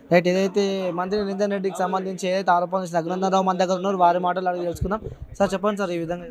Right ఏదైతే మంత్రి నిరంజన్ రెడ్డికి సంబంధించి ఏదైతే ఆరోపణలు చేసిన రఘునందనరావు మన దగ్గర ఉన్నారు వారి మాటలు అడిగి తెలుసుకుందాం సార్ చెప్పండి సార్ ఈ విధంగా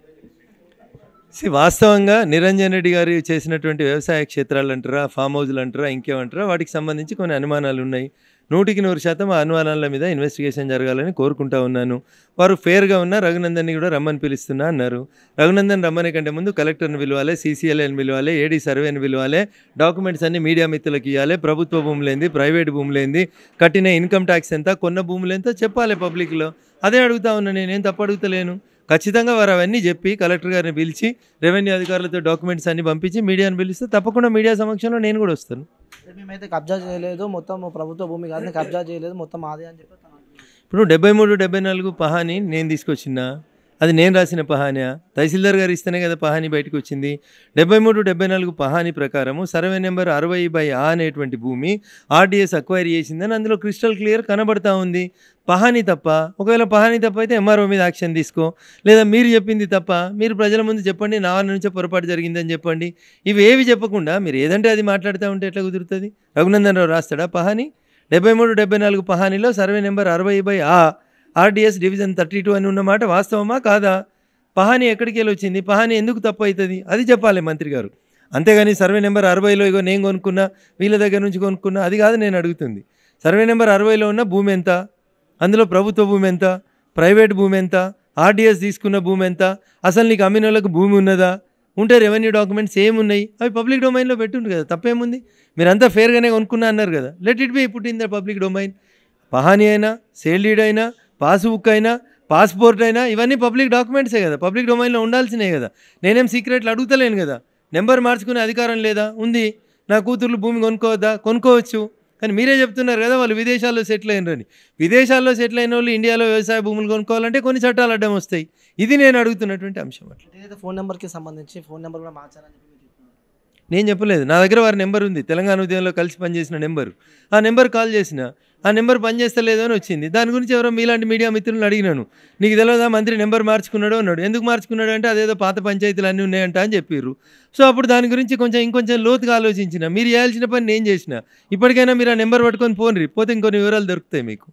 సి వాస్తవంగా నిరంజన్ రెడ్డి గారు చేసినటువంటి వ్యవసాయ క్షేత్రాలు అంటారా ఫామ్ హౌజ్లు అంటారా ఇంకేమంటారా వాటికి సంబంధించి కొన్ని అనుమానాలు ఉన్నాయి నూటికి నూరు శాతం ఆ అనుమానాల మీద ఇన్వెస్టిగేషన్ జరగాలని కోరుకుంటా ఉన్నాను వారు ఫేర్గా ఉన్న రఘునందన్ని కూడా రమ్మని పిలుస్తున్నా అన్నారు రఘునందన్ రమ్మనే కంటే ముందు కలెక్టర్ని పిలవాలి సీసీఎల్ఏని పిలవాలి ఏడీ సర్వేని పిలవాలి డాక్యుమెంట్స్ అన్ని మీడియా మిత్రులకు ఇవ్వాలి ప్రభుత్వ భూములేంది ప్రైవేట్ భూములేంది కట్టిన ఇన్కమ్ ట్యాక్స్ ఎంత కొన్న భూములు ఎంత చెప్పాలి పబ్లిక్లో అదే అడుగుతా ఉన్నా నేనేం తప్పు అడుగుతలేను ఖచ్చితంగా వారు అవన్నీ చెప్పి కలెక్టర్ గారిని పిలిచి రెవెన్యూ అధికారులతో డాక్యుమెంట్స్ అన్ని పంపించి మీడియాని పిలిస్తే తప్పకుండా మీడియా సమక్షంలో నేను కూడా వస్తాను మేమైతే కబ్జా చేయలేదు మొత్తం ప్రభుత్వ భూమి కాదు కబ్జా చేయలేదు మొత్తం మాదే అని చెప్పి తను అంటున్నాడు. ఇప్పుడు డెబ్బై మూడు డెబ్బై నాలుగు పహాని నేను తీసుకొచ్చినా అది నేను రాసిన పహానియా తహసీల్దార్ గారు ఇస్తేనే కదా పహాని బయటకు వచ్చింది డెబ్బై మూడు డెబ్బై నాలుగు పహాని ప్రకారము సర్వే నెంబర్ అరవై బై ఆ అనేటువంటి భూమి ఆర్డీఎస్ అక్వైర్ చేసిందని అందులో క్రిస్టల్ క్లియర్ కనబడతా ఉంది పహాని తప్ప ఒకవేళ పహాని తప్ప అయితే ఎంఆర్ఓ మీద యాక్షన్ తీసుకో లేదా మీరు చెప్పింది తప్ప మీరు ప్రజల ముందు చెప్పండి నా నుంచే పొరపాటు జరిగిందని చెప్పండి ఇవి ఏవి చెప్పకుండా మీరు ఏదంటే అది మాట్లాడుతూ ఉంటే ఎట్లా కుదురుతుంది రఘునందన్ రావు రాస్తాడా పహాని డెబ్బై మూడు డెబ్బై నాలుగు పహానీలో సర్వే నెంబర్ అరవై బై ఆ ఆర్డీఎస్ డివిజన్ థర్టీ టూ అని ఉన్నమాట వాస్తవమా కాదా పహాని ఎక్కడికి వెళ్ళి వచ్చింది పహాని ఎందుకు తప్పు అవుతుంది అది చెప్పాలి మంత్రి గారు అంతేగాని సర్వే నెంబర్ అరవైలో ఇగో నేను కొనుక్కున్నా వీళ్ళ దగ్గర నుంచి కొనుక్కున్నా అది కాదు నేను అడుగుతుంది సర్వే నెంబర్ అరవైలో ఉన్న భూమి ఎంత అందులో ప్రభుత్వ భూమి ఎంత ప్రైవేట్ భూమి ఎంత ఆర్డీఎస్ తీసుకున్న భూమి ఎంత అసలు నీకు అమ్మిన వాళ్ళకి భూమి ఉన్నదా ఉంటే రెవెన్యూ డాక్యుమెంట్స్ ఏమున్నాయి అవి పబ్లిక్ డొమైన్లో పెట్టుండు కదా తప్పేముంది మీరంతా ఫేర్గానే కొనుక్కున్నా అన్నారు కదా let it be put in the public domain pahani అయినా సేల్ డీడ్ అయినా పాస్బుక్ అయినా పాస్పోర్ట్ అయినా ఇవన్నీ పబ్లిక్ డాక్యుమెంట్సే కదా పబ్లిక్ డొమైన్లో ఉండాల్సినే కదా నేనేం సీక్రెట్లు అడుగుతలేను కదా నెంబర్ మార్చుకునే అధికారం లేదా ఉంది నా కూతుర్లు భూమి కొనుక్కోవద్దా కొనుక్కోవచ్చు కానీ మీరే చెప్తున్నారు కదా వాళ్ళు విదేశాల్లో సెటిల్ అయినరని విదేశాల్లో సెటిల్ అయిన వాళ్ళు ఇండియాలో వ్యవసాయ భూములు కొనుక్కోవాలంటే కొన్ని చట్టాలు అడ్డం వస్తాయి ఇది నేను అడుగుతున్నటువంటి అంశం అట్లా ఏదైతే ఫోన్ నెంబర్కి సంబంధించి ఫోన్ నెంబర్ కూడా మార్చాలని చెప్పి మీరు చెప్తున్నారు. నేను చెప్పలేదు నా దగ్గర వారి నెంబర్ ఉంది తెలంగాణ ఉద్యమంలో కలిసి పనిచేసిన నెంబర్ ఆ నెంబర్ కాల్ చేసిన ఆ నెంబర్ పనిచేస్తలేదు అని వచ్చింది దాని గురించి ఎవరో మీలాంటి మీడియా మిత్రులను అడిగినాను నీకు తెలియదా మంత్రి నెంబర్ మార్చుకున్నాడు అన్నాడు ఎందుకు మార్చుకున్నాడు అంటే అదేదో పాత పంచాయతీలు అన్నీ ఉన్నాయంట అని చెప్పారు సో అప్పుడు దాని గురించి కొంచెం ఇంకొంచెం లోతుగా ఆలోచించిన మీరు చేయాల్సిన పని నేను చేసిన ఇప్పటికైనా మీరు ఆ నెంబర్ పట్టుకొని పోన్రి పోతే ఇంకొన్ని వివరాలు దొరుకుతాయి మీకు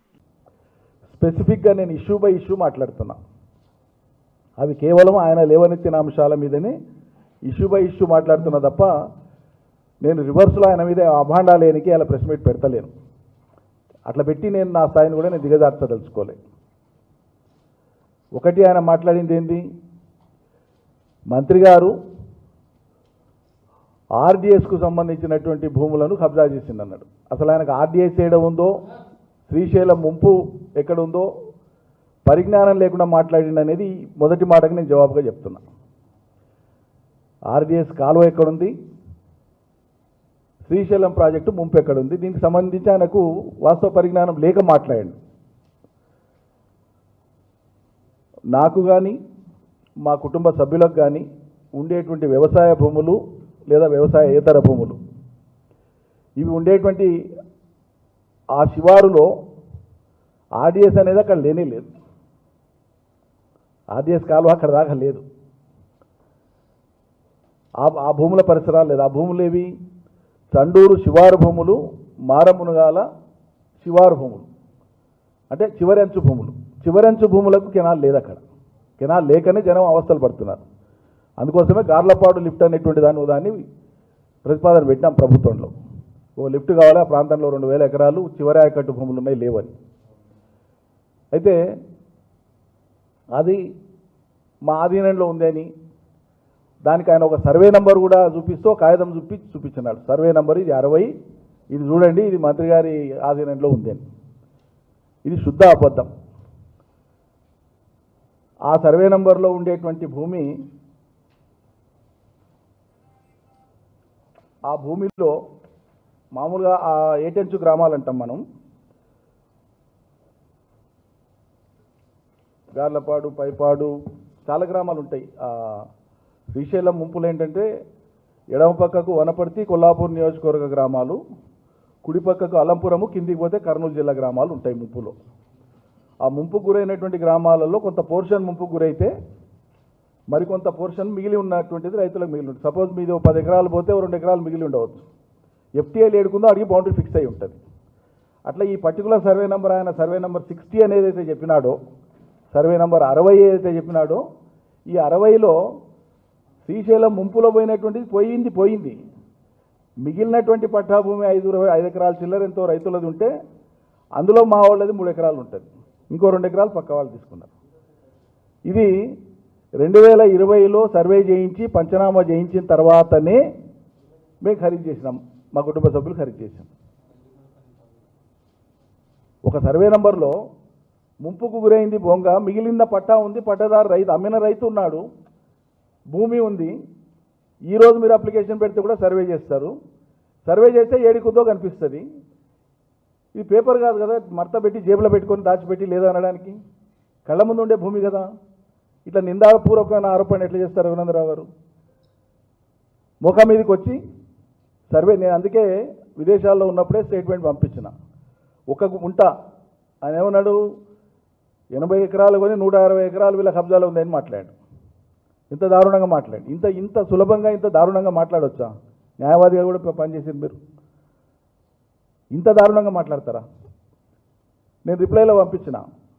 స్పెసిఫిక్గా నేను ఇష్యూ బై ఇష్యూ మాట్లాడుతున్నా అవి కేవలం ఆయన లేవనెత్తిన అంశాల మీదనే ఇష్యూ బై ఇష్యూ మాట్లాడుతున్నా తప్ప నేను రివర్స్లో ఆయన మీద అభాండాలేనికి అలా ప్రెస్ మీట్ పెడతలేను అట్లా పెట్టి నేను నా స్థాయిని కూడా నేను దిగజార్చదలుచుకోలే ఒకటి ఆయన మాట్లాడింది ఏంది మంత్రి గారు ఆర్డీఎస్కు సంబంధించినటువంటి భూములను కబ్జా చేసింది అన్నాడు అసలు ఆయనకు ఆర్డీఎస్ చేయడం ఉందో శ్రీశైలం ముంపు ఎక్కడ ఉందో పరిజ్ఞానం లేకుండా మాట్లాడింది అనేది మొదటి మాటకు నేను జవాబుగా చెప్తున్నా ఆర్డీఎస్ కాలువ ఎక్కడుంది శ్రీశైలం ప్రాజెక్టు ముంపు ఎక్కడుంది దీనికి సంబంధించి ఆయనకు వాస్తవ పరిజ్ఞానం లేక మాట్లాడండి నాకు కానీ మా కుటుంబ సభ్యులకు కానీ ఉండేటువంటి వ్యవసాయ భూములు లేదా వ్యవసాయేతర భూములు ఇవి ఉండేటువంటి ఆ శివారులో ఆర్డీఎస్ అనేది అక్కడ లేనే లేదు ఆర్డీఎస్ కాలువ అక్కడ దాకా లేదు ఆ ఆ భూముల పరిసరాలు లేదు ఆ భూములు ఏవి చండూరు శివారు భూములు మారమునగాల శివారు భూములు అంటే చివరంచు భూములు చివరంచు భూములకు కెనాల్ లేదు అక్కడ కెనాల్ లేకనే జనం అవస్థలు పడుతున్నారు అందుకోసమే గార్లపాడు లిఫ్ట్ అనేటువంటి దాన్ని దాన్ని ప్రతిపాదన పెట్టినాం ప్రభుత్వంలో ఓ లిఫ్ట్ కావాలి ఆ ప్రాంతంలో రెండు వేల ఎకరాలు చివరి ఆయకట్టు భూములు ఉన్నాయి లేవని అయితే అది మా ఆధీనంలో ఉందని దానికి ఆయన ఒక సర్వే నంబర్ కూడా చూపిస్తూ కాగితం చూపి చూపించినాడు సర్వే నంబర్ ఇది అరవై ఇది చూడండి ఇది మంత్రి గారి ఆధీనంలో ఉందని ఇది శుద్ధ అబద్ధం ఆ సర్వే నంబర్లో ఉండేటువంటి భూమి ఆ భూమిలో మామూలుగా ఆ ఏటెంచు గ్రామాలు అంటాం మనం గార్లపాడు పైపాడు చాలా గ్రామాలు ఉంటాయి ఆ శ్రీశైలం ముంపులు ఏంటంటే ఎడమ పక్కకు వనపర్తి కొల్లాపూర్ నియోజకవర్గ గ్రామాలు కుడి పక్కకు అలంపురము కిందికి పోతే కర్నూలు జిల్లా గ్రామాలు ఉంటాయి ముంపులో ఆ ముంపు గురైనటువంటి గ్రామాలలో కొంత పోర్షన్ ముంపు గురైతే మరికొంత పోర్షన్ మిగిలి ఉన్నటువంటిది రైతులకు మిగిలి ఉంటుంది సపోజ్ మీది ఓ పది ఎకరాలు పోతే ఓ రెండు ఎకరాలు మిగిలి ఉండవచ్చు ఎఫ్టీఐలు ఏడుకుందో అడిగి బౌండరీ ఫిక్స్ అయి ఉంటుంది అట్లా ఈ పర్టికులర్ సర్వే నెంబర్ ఆయన సర్వే నెంబర్ సిక్స్టీ అనేది అయితే చెప్పినాడో సర్వే నెంబర్ అరవై ఏదైతే చెప్పినాడో ఈ అరవైలో శ్రీశైలం ముంపులో పోయినటువంటిది పోయింది పోయింది మిగిలినటువంటి పట్టాభూమి ఐదు ఐదు ఎకరాల చిల్లర ఎంతో రైతులది ఉంటే అందులో మా వాళ్ళది మూడు ఎకరాలు ఉంటుంది ఇంకో రెండు ఎకరాలు పక్క వాళ్ళు తీసుకున్నారు ఇది రెండు వేల ఇరవైలో సర్వే చేయించి పంచనామా చేయించిన తర్వాతనే మేము ఖరీదు చేసినాం మా కుటుంబ సభ్యులు ఖరీదు చేసాం ఒక సర్వే నంబర్లో ముంపుకు గురైంది బొంగ మిగిలిన పట్టా ఉంది పట్టదారు రైతు అమ్మిన రైతు ఉన్నాడు భూమి ఉంది ఈరోజు మీరు అప్లికేషన్ పెడితే కూడా సర్వే చేస్తారు సర్వే చేస్తే ఏడికుద్దో కనిపిస్తుంది ఇది పేపర్ కాదు కదా మడత పెట్టి జేబులో పెట్టుకొని దాచిపెట్టి లేదా అనడానికి కళ్ళ ముందు ఉండే భూమి కదా ఇట్లా నిందాపూర్వకమైన ఆరోపణ ఎట్లా చేస్తారు రఘునందరావు గారు ముఖం మీదకి వచ్చి సర్వే నేను అందుకే విదేశాల్లో ఉన్నప్పుడే స్టేట్మెంట్ పంపించిన ఒక గుంట ఆయన ఏమన్నాడు ఎనభై ఎకరాలు కొని నూట అరవై ఎకరాలు వీళ్ళ కబ్జాలో ఉందని మాట్లాడు ఇంత దారుణంగా మాట్లాడు ఇంత ఇంత సులభంగా ఇంత దారుణంగా మాట్లాడొచ్చా న్యాయవాదిగా కూడా ప- పనిచేసింది మీరు ఇంత దారుణంగా మాట్లాడతారా నేను రిప్లైలో పంపించిన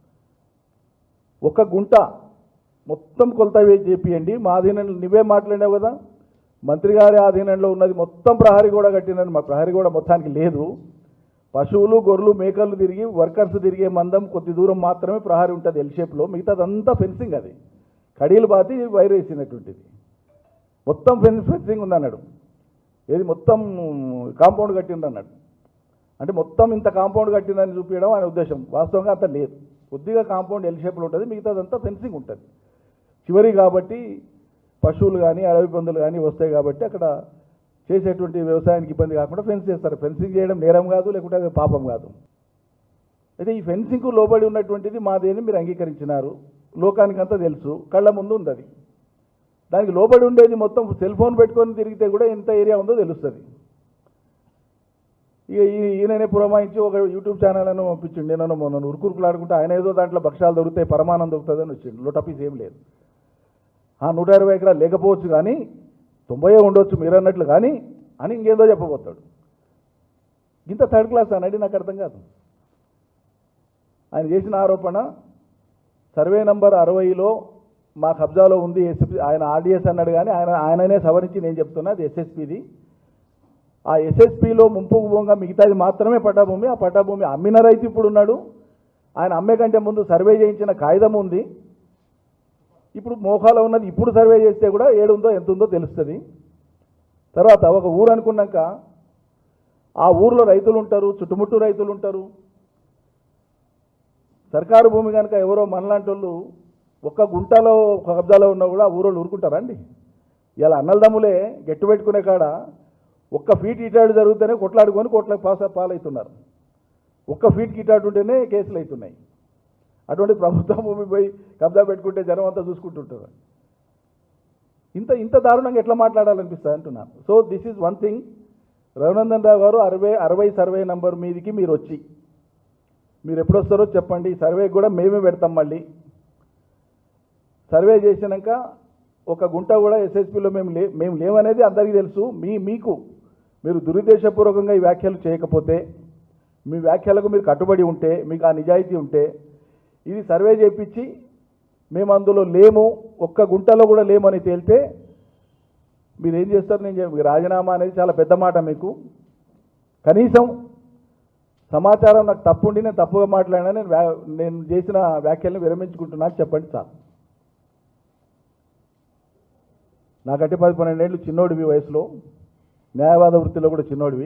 ఒక గుంట మొత్తం కొలత వేసి చేపియండి మా ఆధీనంలో నువ్వే మాట్లాడినావు కదా మంత్రి గారి ఆధీనంలో ఉన్నది మొత్తం ప్రహరీ కూడా కట్టినని మా ప్రహరీ కూడా మొత్తానికి లేదు పశువులు గొర్రెలు మేకలు తిరిగి వర్కర్స్ తిరిగే మందం కొద్ది దూరం మాత్రమే ప్రహరీ ఉంటుంది ఎల్ షేప్లో మిగతాదంతా ఫెన్సింగ్ అది కడీలు బాతి వైర్ వేసినటువంటిది మొత్తం ఫెన్ ఫెన్సింగ్ ఉందన్నాడు ఏది మొత్తం కాంపౌండ్ కట్టింది అన్నాడు అంటే మొత్తం ఇంత కాంపౌండ్ కట్టిందని చూపించడం ఆయన ఉద్దేశం వాస్తవంగా అంత లేదు కొద్దిగా కాంపౌండ్ ఎల్ షేప్లో ఉంటుంది మిగతాదంతా ఫెన్సింగ్ ఉంటుంది చివరి కాబట్టి పశువులు కానీ అడవి పందులు కానీ వస్తాయి కాబట్టి అక్కడ చేసేటువంటి వ్యవసాయానికి ఇబ్బంది కాకుండా ఫెన్స్ చేస్తారు ఫెన్సింగ్ చేయడం నేరం కాదు లేకుంటే అది పాపం కాదు అయితే ఈ ఫెన్సింగ్కు లోబడి ఉన్నటువంటిది మాదేని మీరు అంగీకరించినారు లోకానికి అంతా తెలుసు కళ్ళ ముందు ఉంది అది దానికి లోబడి ఉండేది మొత్తం సెల్ ఫోన్ పెట్టుకొని తిరిగితే కూడా ఎంత ఏరియా ఉందో తెలుస్తుంది ఇక ఈ- ఈయననే పురమాయించి ఒక యూట్యూబ్ ఛానల్ అని పంపించిండు నేను మొన్న ఉరుకురుకులాడుకుంటే ఆయన ఏదో దాంట్లో భక్షాలు దొరుకుతాయి పరమానం దొరుకుతుందని వచ్చిండు లోటపీస్ ఏం లేదు ఆ నూట ఇరవై ఎకరాలు లేకపోవచ్చు కానీ తొంభై ఉండొచ్చు మీరు అన్నట్లు కానీ అని ఇంకేందో చెప్పబోతాడు ఇంత థర్డ్ క్లాస్ అనండి నాకు అర్థం కాదు ఆయన చేసిన ఆరోపణ సర్వే నంబర్ అరవైలో మా కబ్జాలో ఉంది ఎస్ఎస్పి ఆయన ఆర్డీఎస్ అన్నాడు కానీ ఆయన ఆయననే సవరించి నేను చెప్తున్నా అది ఎస్ఎస్పిది ఆ ఎస్ఎస్పిలో ముంపుకు భూమిగా మిగతాది మాత్రమే పట్టాభూమి ఆ పట్టాభూమి అమ్మిన రైతు ఇప్పుడు ఉన్నాడు ఆయన అమ్మే కంటే ముందు సర్వే చేయించిన కాగితం ఉంది ఇప్పుడు మోకాలో ఉన్నది ఇప్పుడు సర్వే చేస్తే కూడా ఏడుందో ఎంత ఉందో తెలుస్తుంది తర్వాత ఒక ఊరు అనుకున్నాక ఆ ఊర్లో రైతులు ఉంటారు చుట్టుముట్టు రైతులు ఉంటారు సర్కారు భూమి కనుక ఎవరో మనలాంటి వాళ్ళు ఒక్క గుంటలో ఒక కబ్జాలో ఉన్నా కూడా ఆ ఊరోళ్ళు ఊరుకుంటారా అండి ఇలా అన్నలదమ్ములే గట్టి పెట్టుకునే కాడ ఒక్క ఫీట్ ఇటాడు జరిగితేనే కొట్లాడుకొని కొట్ల పాస పాలవుతున్నారు ఒక్క ఫీట్కి ఇటాడు ఉంటేనే కేసులు అవుతున్నాయి అటువంటి ప్రభుత్వ భూమి పోయి కబ్జా పెట్టుకుంటే జనం అంతా చూసుకుంటుంటారు ఇంత ఇంత దారుణంగా ఎట్లా మాట్లాడాలనిపిస్తుంది అంటున్నాను so this is one thing Raghunandan Rao garu అరవై అరవై సర్వే నంబర్ మీదికి మీరు వచ్చి మీరు ఎప్పుడు వస్తారో చెప్పండి ఈ సర్వే కూడా మేమే పెడతాం మళ్ళీ సర్వే చేసినాక ఒక గుంట కూడా ఎస్ఎస్పిలో మేము లే మేము లేవనేది అందరికీ తెలుసు మీ మీకు మీరు దురుద్దేశపూర్వకంగా ఈ వ్యాఖ్యలు చేయకపోతే మీ వ్యాఖ్యలకు మీరు కట్టుబడి ఉంటే మీకు ఆ నిజాయితీ ఉంటే ఇది సర్వే చేయించి మేము అందులో లేము ఒక్క గుంటలో కూడా లేమని తేలితే మీరు ఏం చేస్తారు నేను చెప్- మీకు రాజీనామా అనేది చాలా పెద్ద మాట మీకు కనీసం సమాచారం నాకు తప్పు ఉండి నేను తప్పుగా మాట్లాడినా నేను వ్యా- నేను చేసిన వ్యాఖ్యల్ని విరమించుకుంటున్నా అని చెప్పండి చాలు నాకంటే పది పన్నెండేళ్ళు చిన్నోడివి వయసులో న్యాయవాద వృత్తిలో కూడా చిన్నోడివి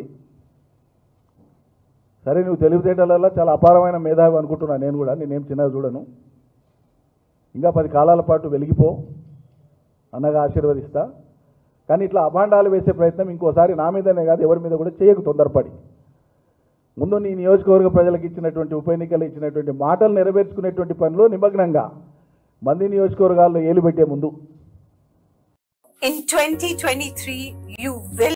సరే నువ్వు తెలివితేటలలో చాలా అపారమైన మేధావి అనుకుంటున్నా నేను కూడా నేనేం చిన్నగా చూడను ఇంకా పది కాలాల పాటు వెలిగిపో అన్నగా ఆశీర్వదిస్తా కానీ ఇట్లా అభాండాలు వేసే ప్రయత్నం ఇంకోసారి నా మీదనే కాదు ఎవరి మీద కూడా చేయకు తొందరపడి ముందు నీ నియోజకవర్గ ప్రజలకు ఇచ్చినటువంటి ఉప ఎన్నికలు ఇచ్చినటువంటి మాటలు నెరవేర్చుకునేటువంటి పనిలో నిమగ్నంగా మంది నియోజకవర్గాల్లో ఏలు పెట్టే ముందు In 2023, you will